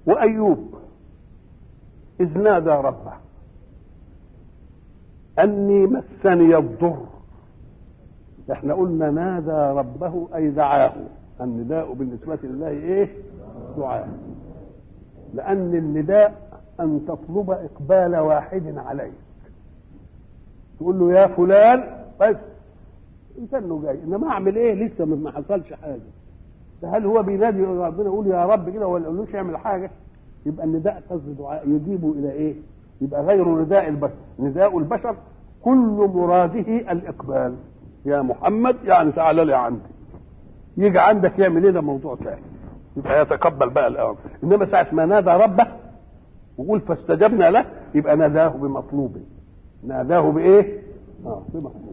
وأيوب إذ نادى ربه أني مسني الضر احنا قلنا نادى ربه أي دعاه النداء بالنسبة لله إيه دعاء لأن النداء أن تطلب إقبال واحد عليك تقول له يا فلان بس انت انه جاي انما اعمل ايه لسه ما حصلش حاجه ده هل هو بينادي ربنا يقول يا رب كده ولا يقولوش يعمل حاجه يبقى النداء قصد دعاء يجيب الى ايه يبقى غير نداء البشر نداء البشر كل مراده الاقبال يا محمد يعني تعالى لي عندي يجي عندك يعمل ايه ده موضوع ثاني يبقى يتقبل بقى الامر انما ساعه ما نادى ربه وقول فاستجبنا له يبقى ناداه بمطلوب ناداه بايه اه بمطلوب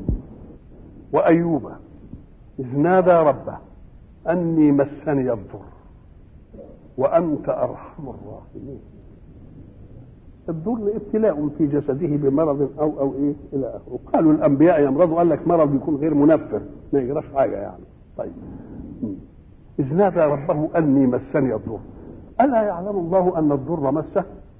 وايوب اذ نادى ربه اني مسني الضر وانت ارحم الراحمين الضر ابتلاء في جسده بمرض او او ايه الى اخره قالوا الانبياء يمرضوا قال لك مرض يكون غير منفر ما يجراش حاجه يعني طيب اذ نادى ربه اني مسني الضر الا يعلم الله ان الضر مسه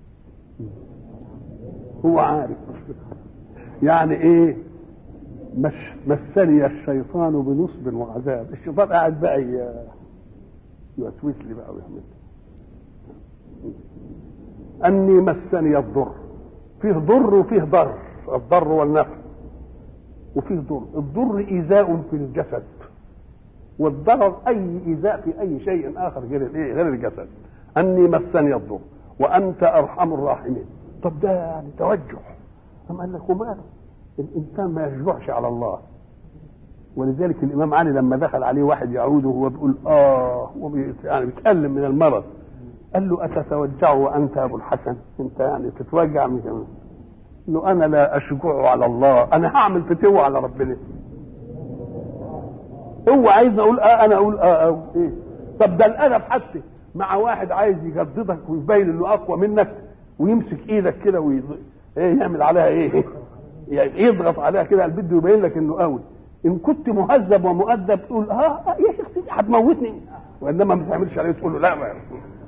هو عارف يعني ايه مش مسني الشيطان بنصب وعذاب الشيطان قاعد بقى يوسوس لي بقى ويعمل اني مسني الضر فيه ضر وفيه ضر الضر والنفع وفيه ضر الضر ايذاء في الجسد والضرر اي ايذاء في اي شيء اخر غير الايه غير الجسد اني مسني الضر وانت ارحم الراحمين طب ده يعني توجه أم قال لك وماله الانسان ما يشجعش على الله ولذلك الامام علي لما دخل عليه واحد يعود وهو بيقول اه هو يعني بيتكلم من المرض قال له اتتوجع وانت ابو الحسن انت يعني تتوجع من كمان له انا لا اشجع على الله انا هعمل فتوى على ربنا هو عايز اقول اه انا اقول اه, آه ايه طب ده الادب حتى مع واحد عايز يجددك ويبين انه اقوى منك ويمسك ايدك كده وي... ايه يعمل عليها ايه يعني يضغط عليها كده البد يبين لك انه قوي ان كنت مهذب ومؤدب تقول اه يا شيخ سيدي هتموتني وانما ما تعملش عليه تقول له لا ما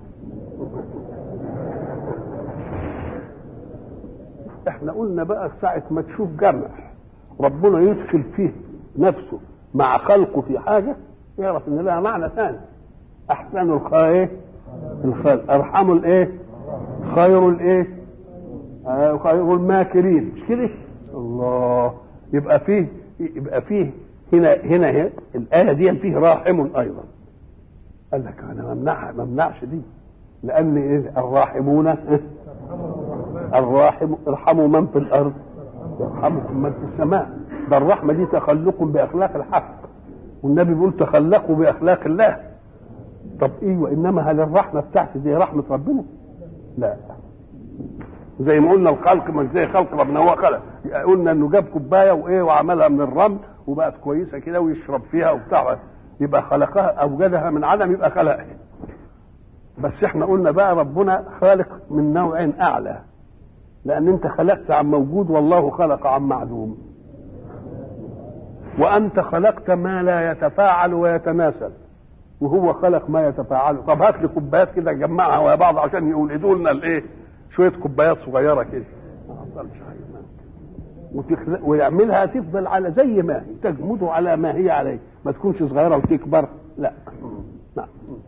احنا قلنا بقى ساعة ما تشوف جرح ربنا يدخل فيه نفسه مع خلقه في حاجة يعرف ان لها معنى ثاني احسن الخير الخلق ارحموا الايه خير الايه آه خير الماكرين مش كده الله يبقى فيه يبقى فيه هنا هنا, هنا الايه دي فيه راحم ايضا قال لك انا ممنعها ما ممنعش دي لان إيه الراحمون الراحم ارحموا من في الارض يرحمكم من في السماء ده الرحمه دي تخلق باخلاق الحق والنبي بيقول تخلقوا باخلاق الله طب ايوه انما هل الرحمه بتاعتي دي رحمه ربنا؟ لا زي ما قلنا الخلق مش زي خلق ربنا هو خلق قلنا انه جاب كوبايه وايه وعملها من الرمل وبقت كويسه كده ويشرب فيها وبتاع يبقى خلقها اوجدها من عدم يبقى خلقها بس احنا قلنا بقى ربنا خالق من نوع اعلى لان انت خلقت عن موجود والله خلق عن معدوم وانت خلقت ما لا يتفاعل ويتناسل وهو خلق ما يتفاعل طب هات لي كوبايات كده جمعها ويا بعض عشان يولدوا لنا الايه شويه كوبايات صغيره كده ما حصلش حاجه وتخلق ويعملها تفضل على زي ما هي تجمده على ما هي عليه ما تكونش صغيره وتكبر لا نعم